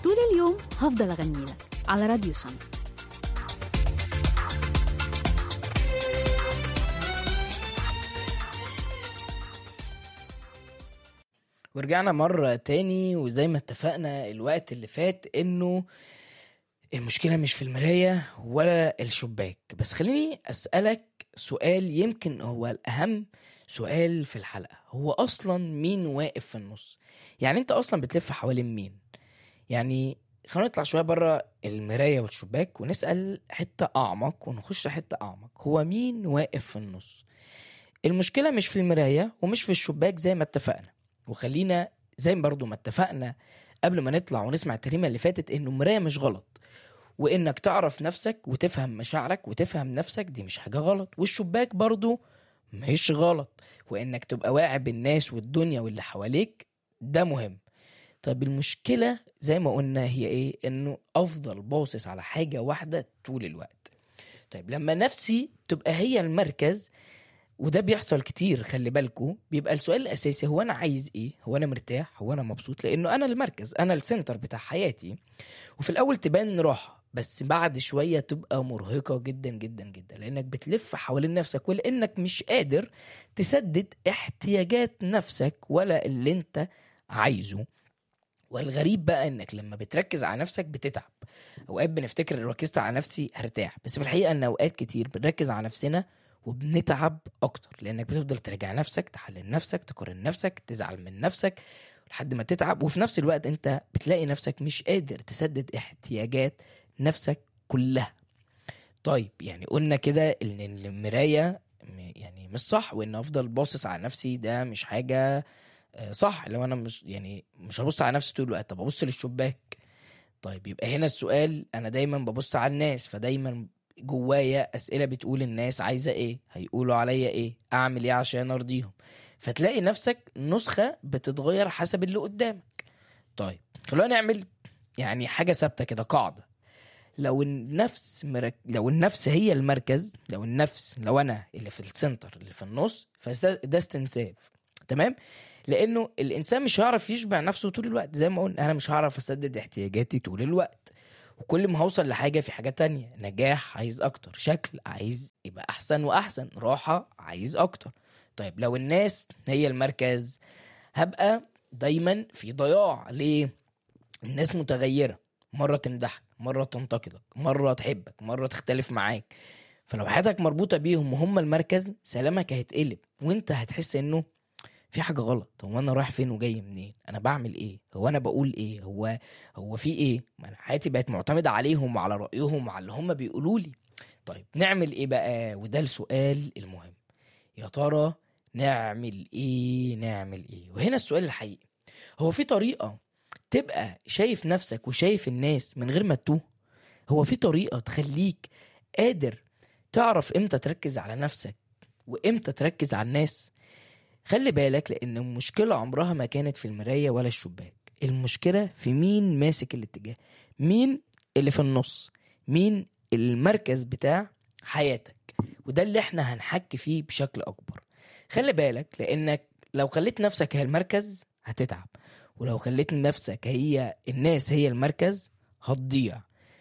طول اليوم هفضل أغني لك على راديو سما ورجعنا مرة تاني وزي ما اتفقنا الوقت اللي فات انه المشكلة مش في المراية ولا الشباك بس خليني أسألك سؤال يمكن هو الأهم سؤال في الحلقة هو أصلا مين واقف في النص يعني أنت أصلا بتلف حوالين مين يعني خلينا نطلع شوية بره المراية والشباك ونسأل حتة أعمق ونخش حتة أعمق هو مين واقف في النص المشكلة مش في المراية ومش في الشباك زي ما اتفقنا وخلينا زي ما برضو ما اتفقنا قبل ما نطلع ونسمع التريمة اللي فاتت انه المراية مش غلط وانك تعرف نفسك وتفهم مشاعرك وتفهم نفسك دي مش حاجة غلط والشباك برضو مش غلط وانك تبقى واعي بالناس والدنيا واللي حواليك ده مهم طب المشكلة زي ما قلنا هي ايه انه افضل باصص على حاجة واحدة طول الوقت طيب لما نفسي تبقى هي المركز وده بيحصل كتير خلي بالكو بيبقى السؤال الاساسي هو انا عايز ايه هو انا مرتاح هو انا مبسوط لانه انا المركز انا السنتر بتاع حياتي وفي الاول تبان راحه بس بعد شويه تبقى مرهقه جدا جدا جدا لانك بتلف حوالين نفسك ولانك مش قادر تسدد احتياجات نفسك ولا اللي انت عايزه والغريب بقى انك لما بتركز على نفسك بتتعب اوقات بنفتكر لو ركزت على نفسي هرتاح بس في الحقيقه ان اوقات كتير بنركز على نفسنا وبنتعب اكتر لانك بتفضل تراجع نفسك تحلل نفسك تقارن نفسك تزعل من نفسك لحد ما تتعب وفي نفس الوقت انت بتلاقي نفسك مش قادر تسدد احتياجات نفسك كلها طيب يعني قلنا كده ان المرايه م- يعني مش صح وان افضل باصص على نفسي ده مش حاجه آه، صح لو انا مش يعني مش هبص على نفسي طول الوقت طب ابص للشباك طيب يبقى هنا السؤال انا دايما ببص على الناس فدايما جوايا اسئله بتقول الناس عايزه ايه هيقولوا عليا ايه اعمل ايه عشان ارضيهم فتلاقي نفسك نسخه بتتغير حسب اللي قدامك طيب خلونا نعمل يعني حاجه ثابته كده قاعده لو النفس مرك... لو النفس هي المركز لو النفس لو انا اللي في السنتر اللي في النص فده استنساف تمام لانه الانسان مش هيعرف يشبع نفسه طول الوقت زي ما قلنا انا مش هعرف اسدد احتياجاتي طول الوقت وكل ما هوصل لحاجه في حاجه تانية نجاح عايز اكتر شكل عايز يبقى احسن واحسن راحه عايز اكتر طيب لو الناس هي المركز هبقى دايما في ضياع ليه الناس متغيره مره تمدحك مره تنتقدك مره تحبك مره تختلف معاك فلو حياتك مربوطه بيهم وهم المركز سلامك هيتقلب وانت هتحس انه في حاجه غلط هو انا رايح فين وجاي منين انا بعمل ايه هو انا بقول ايه هو هو في ايه ما انا حياتي بقت معتمده عليهم وعلى رايهم وعلى اللي هم بيقولوا لي طيب نعمل ايه بقى وده السؤال المهم يا ترى نعمل ايه نعمل ايه وهنا السؤال الحقيقي هو في طريقه تبقى شايف نفسك وشايف الناس من غير ما تتوه هو في طريقه تخليك قادر تعرف امتى تركز على نفسك وامتى تركز على الناس خلي بالك لان المشكله عمرها ما كانت في المرايه ولا الشباك المشكله في مين ماسك الاتجاه مين اللي في النص مين المركز بتاع حياتك وده اللي احنا هنحكي فيه بشكل اكبر خلي بالك لانك لو خليت نفسك هي المركز هتتعب ولو خليت نفسك هي الناس هي المركز هتضيع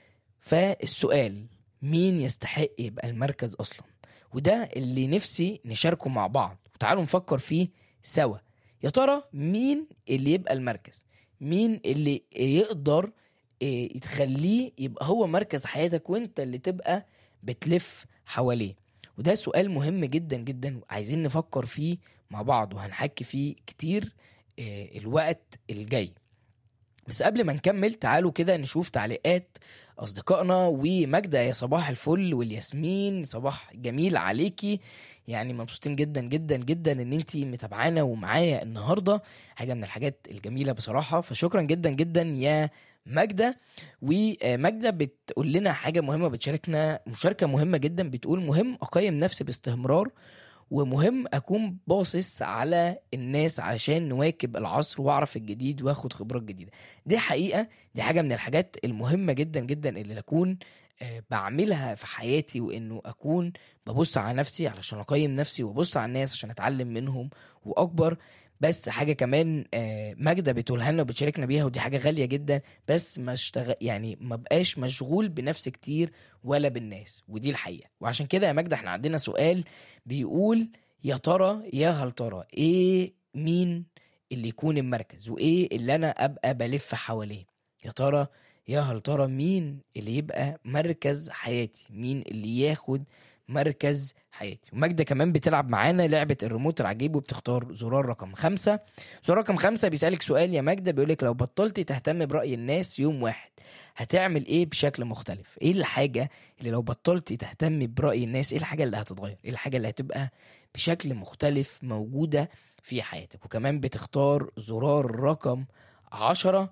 فالسؤال مين يستحق يبقى المركز اصلا وده اللي نفسي نشاركه مع بعض وتعالوا نفكر فيه سوا يا ترى مين اللي يبقى المركز مين اللي يقدر إيه، تخليه يبقى هو مركز حياتك وانت اللي تبقى بتلف حواليه وده سؤال مهم جدا جدا عايزين نفكر فيه مع بعض وهنحكي فيه كتير إيه، الوقت الجاي بس قبل ما نكمل تعالوا كده نشوف تعليقات اصدقائنا وماجدة يا صباح الفل والياسمين صباح جميل عليكي يعني مبسوطين جدا جدا جدا ان انتي متابعانا ومعايا النهارده حاجه من الحاجات الجميله بصراحه فشكرا جدا جدا يا ماجدة وماجدة بتقول لنا حاجة مهمة بتشاركنا مشاركة مهمة جدا بتقول مهم أقيم نفسي باستمرار ومهم أكون باصص على الناس علشان نواكب العصر وأعرف الجديد وآخد خبرات جديدة دي حقيقة دي حاجة من الحاجات المهمة جدا جدا اللي أكون آه، بعملها في حياتي وانه اكون ببص على نفسي علشان اقيم نفسي وابص على الناس عشان اتعلم منهم واكبر بس حاجه كمان آه، ماجده بتقولها لنا وبتشاركنا بيها ودي حاجه غاليه جدا بس ما اشتغل يعني ما بقاش مشغول بنفسي كتير ولا بالناس ودي الحقيقه وعشان كده يا ماجده احنا عندنا سؤال بيقول يا ترى يا هل ترى ايه مين اللي يكون المركز وايه اللي انا ابقى بلف حواليه يا ترى يا هل ترى مين اللي يبقى مركز حياتي مين اللي ياخد مركز حياتي وماجدة كمان بتلعب معانا لعبة الريموت العجيب وبتختار زرار رقم خمسة زرار رقم خمسة بيسألك سؤال يا ماجدة بيقولك لو بطلتي تهتم برأي الناس يوم واحد هتعمل ايه بشكل مختلف ايه الحاجة اللي لو بطلتي تهتمي برأي الناس ايه الحاجة اللي هتتغير ايه الحاجة اللي هتبقى بشكل مختلف موجودة في حياتك وكمان بتختار زرار رقم عشرة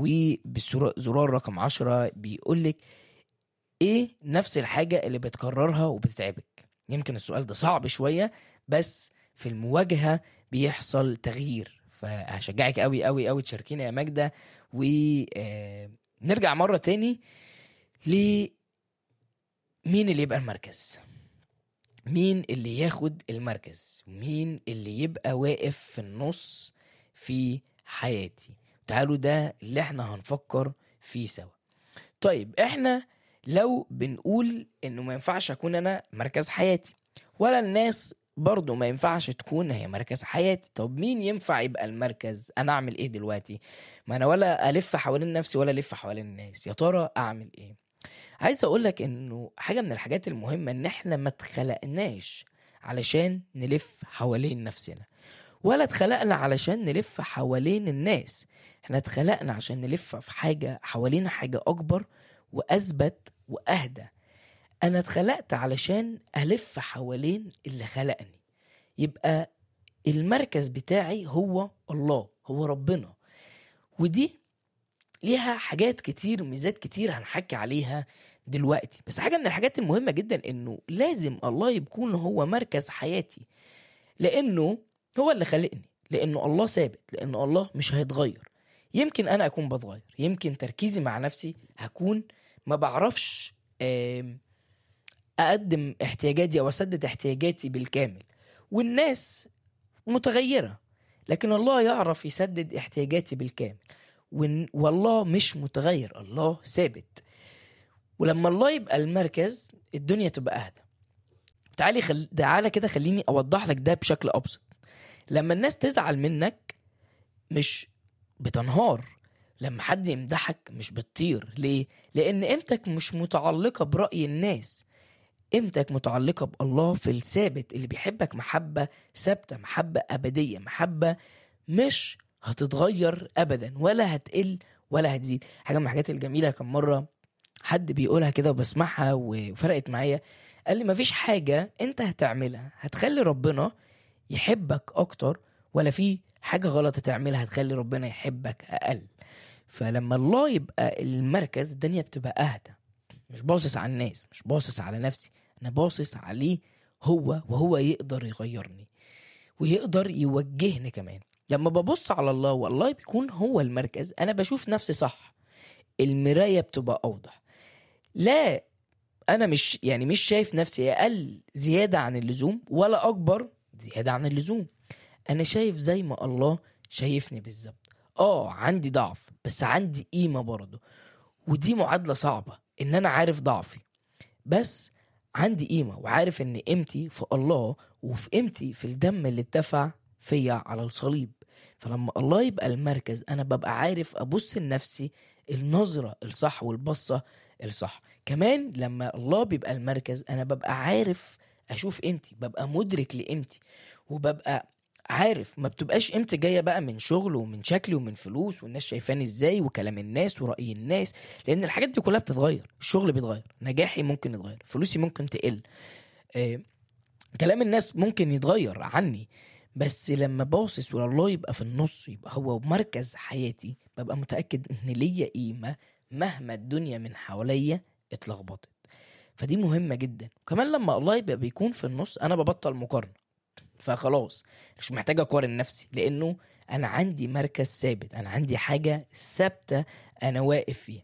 وبزرار رقم عشرة بيقولك ايه نفس الحاجة اللي بتكررها وبتتعبك يمكن السؤال ده صعب شوية بس في المواجهة بيحصل تغيير فهشجعك قوي قوي قوي تشاركينا يا ماجدة ونرجع مرة تاني ل مين اللي يبقى المركز مين اللي ياخد المركز مين اللي يبقى واقف في النص في حياتي تعالوا ده اللي احنا هنفكر فيه سوا طيب احنا لو بنقول انه ما ينفعش اكون انا مركز حياتي ولا الناس برضه ما ينفعش تكون هي مركز حياتي طب مين ينفع يبقى المركز انا اعمل ايه دلوقتي ما انا ولا الف حوالين نفسي ولا الف حوالين الناس يا ترى اعمل ايه عايز اقول لك انه حاجه من الحاجات المهمه ان احنا ما اتخلقناش علشان نلف حوالين نفسنا ولا اتخلقنا علشان نلف حوالين الناس احنا اتخلقنا عشان نلف في حاجه حوالينا حاجه اكبر واثبت واهدى انا اتخلقت علشان الف حوالين اللي خلقني يبقى المركز بتاعي هو الله هو ربنا ودي ليها حاجات كتير ميزات كتير هنحكي عليها دلوقتي بس حاجة من الحاجات المهمة جدا انه لازم الله يكون هو مركز حياتي لانه هو اللي خلقني لانه الله ثابت لانه الله مش هيتغير يمكن انا اكون بتغير يمكن تركيزي مع نفسي هكون ما بعرفش آم، اقدم احتياجاتي او اسدد احتياجاتي بالكامل والناس متغيرة لكن الله يعرف يسدد احتياجاتي بالكامل وإن- والله مش متغير الله ثابت ولما الله يبقى المركز الدنيا تبقى اهدى تعالي خل... تعالى كده خليني اوضح لك ده بشكل ابسط لما الناس تزعل منك مش بتنهار لما حد يمدحك مش بتطير ليه لان قيمتك مش متعلقه براي الناس قيمتك متعلقه بالله في الثابت اللي بيحبك محبه ثابته محبه ابديه محبه مش هتتغير ابدا ولا هتقل ولا هتزيد حاجه من الحاجات الجميله كان مره حد بيقولها كده وبسمعها وفرقت معايا قال لي مفيش حاجه انت هتعملها هتخلي ربنا يحبك اكتر ولا في حاجه غلط هتعملها هتخلي ربنا يحبك اقل فلما الله يبقى المركز الدنيا بتبقى اهدى مش باصص على الناس مش باصص على نفسي انا باصص عليه هو وهو يقدر يغيرني ويقدر يوجهني كمان لما ببص على الله والله بيكون هو المركز انا بشوف نفسي صح المرايه بتبقى اوضح لا انا مش يعني مش شايف نفسي اقل زياده عن اللزوم ولا اكبر زياده عن اللزوم انا شايف زي ما الله شايفني بالظبط اه عندي ضعف بس عندي قيمه برضه ودي معادله صعبه ان انا عارف ضعفي بس عندي قيمه وعارف ان قيمتي في الله وفي قيمتي في الدم اللي اتدفع فيا على الصليب فلما الله يبقى المركز انا ببقى عارف ابص لنفسي النظره الصح والبصه الصح كمان لما الله بيبقى المركز انا ببقى عارف اشوف قيمتي ببقى مدرك لقيمتي وببقى عارف ما بتبقاش قيمتي جايه بقى من شغل ومن شكلي ومن فلوس والناس شايفاني ازاي وكلام الناس وراي الناس لان الحاجات دي كلها بتتغير الشغل بيتغير نجاحي ممكن يتغير فلوسي ممكن تقل آه، كلام الناس ممكن يتغير عني بس لما باصص والله يبقى في النص يبقى هو مركز حياتي ببقى متاكد ان ليا قيمه مهما الدنيا من حواليا اتلخبطت فدي مهمه جدا وكمان لما الله يبقى بيكون في النص انا ببطل مقارنه فخلاص مش محتاج اقارن نفسي لانه انا عندي مركز ثابت انا عندي حاجه ثابته انا واقف فيها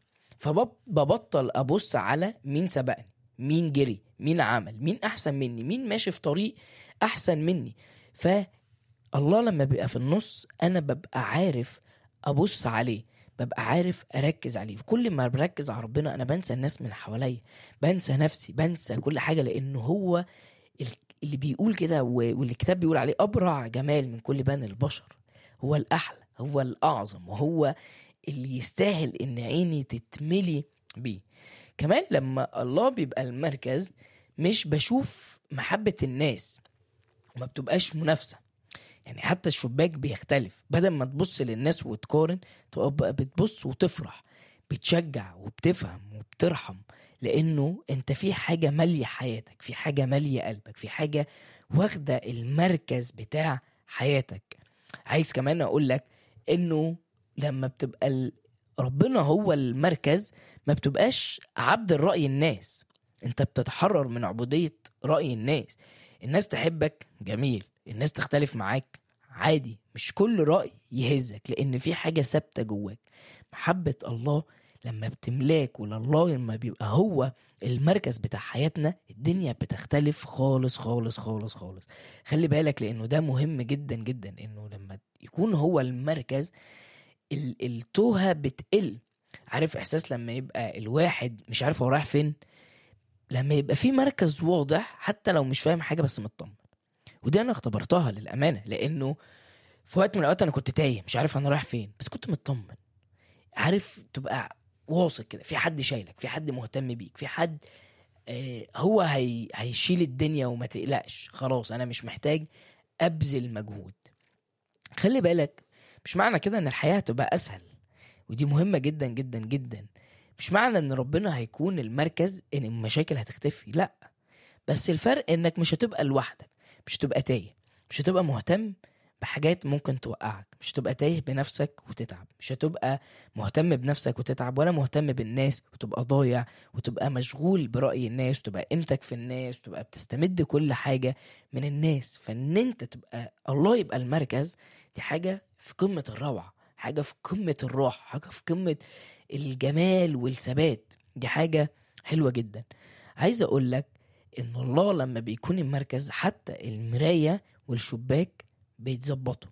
فببطل ابص على مين سبقني مين جري مين عمل مين احسن مني مين ماشي في طريق احسن مني الله لما بيبقى في النص انا ببقى عارف ابص عليه ببقى عارف اركز عليه كل ما بركز على ربنا انا بنسى الناس من حواليا بنسى نفسي بنسى كل حاجه لانه هو ال- اللي بيقول كده و- والكتاب بيقول عليه ابرع جمال من كل بني البشر هو الاحلى هو الاعظم وهو اللي يستاهل ان عيني تتملي بيه كمان لما الله بيبقى المركز مش بشوف محبة الناس وما بتبقاش منافسة يعني حتى الشباك بيختلف بدل ما تبص للناس وتقارن تبقى بتبص وتفرح بتشجع وبتفهم وبترحم لانه انت في حاجة مالية حياتك في حاجة مالية قلبك في حاجة واخدة المركز بتاع حياتك عايز كمان اقول لك انه لما بتبقى ال- ربنا هو المركز ما بتبقاش عبد الرأي الناس انت بتتحرر من عبودية رأي الناس الناس تحبك جميل الناس تختلف معاك عادي مش كل رأي يهزك لأن في حاجة ثابتة جواك محبة الله لما بتملاك ولله لما بيبقى هو المركز بتاع حياتنا الدنيا بتختلف خالص خالص خالص خالص خلي بالك لأنه ده مهم جدا جدا إنه لما يكون هو المركز ال- التوهة بتقل عارف إحساس لما يبقى الواحد مش عارف هو رايح فين لما يبقى في مركز واضح حتى لو مش فاهم حاجه بس مطمن ودي انا اختبرتها للامانه لانه في وقت من الاوقات انا كنت تايه مش عارف انا رايح فين بس كنت مطمن عارف تبقى واثق كده في حد شايلك في حد مهتم بيك في حد آه هو هي هيشيل الدنيا وما تقلقش خلاص انا مش محتاج ابذل مجهود خلي بالك مش معنى كده ان الحياه هتبقى اسهل ودي مهمه جدا جدا جدا مش معنى ان ربنا هيكون المركز ان المشاكل هتختفي لا بس الفرق انك مش هتبقى لوحدك مش هتبقى تايه مش هتبقى مهتم بحاجات ممكن توقعك مش هتبقى تايه بنفسك وتتعب مش هتبقى مهتم بنفسك وتتعب ولا مهتم بالناس وتبقى ضايع وتبقى مشغول برأي الناس وتبقى قيمتك في الناس وتبقى بتستمد كل حاجة من الناس فان انت تبقى الله يبقى المركز دي حاجة في قمة الروعة حاجة في قمة الروح حاجة في قمة الجمال والثبات دي حاجة حلوة جدا عايز اقول لك ان الله لما بيكون المركز حتى المراية والشباك بيتظبطوا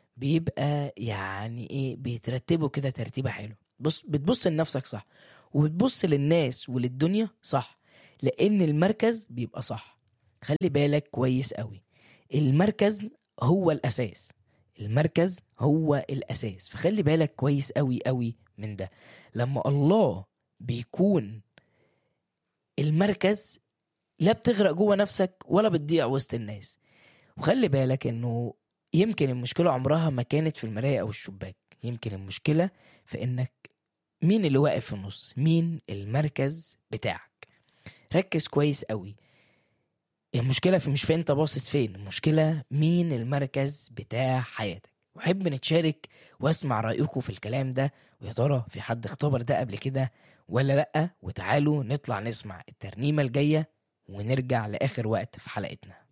بيبقى يعني ايه بيترتبوا كده ترتيبة حلوة بص بتبص لنفسك صح وبتبص للناس وللدنيا صح لان المركز بيبقى صح خلي بالك كويس قوي المركز هو الاساس المركز هو الاساس فخلي بالك كويس قوي قوي من ده لما الله بيكون المركز لا بتغرق جوه نفسك ولا بتضيع وسط الناس وخلي بالك انه يمكن المشكلة عمرها ما كانت في المراية او الشباك يمكن المشكلة في انك مين اللي واقف في النص مين المركز بتاعك ركز كويس قوي المشكلة في مش في انت باصص فين المشكلة مين المركز بتاع حياتك وأحب نتشارك واسمع رأيكم في الكلام ده ويا ترى في حد اختبر ده قبل كده ولا لأ وتعالوا نطلع نسمع الترنيمة الجاية ونرجع لآخر وقت في حلقتنا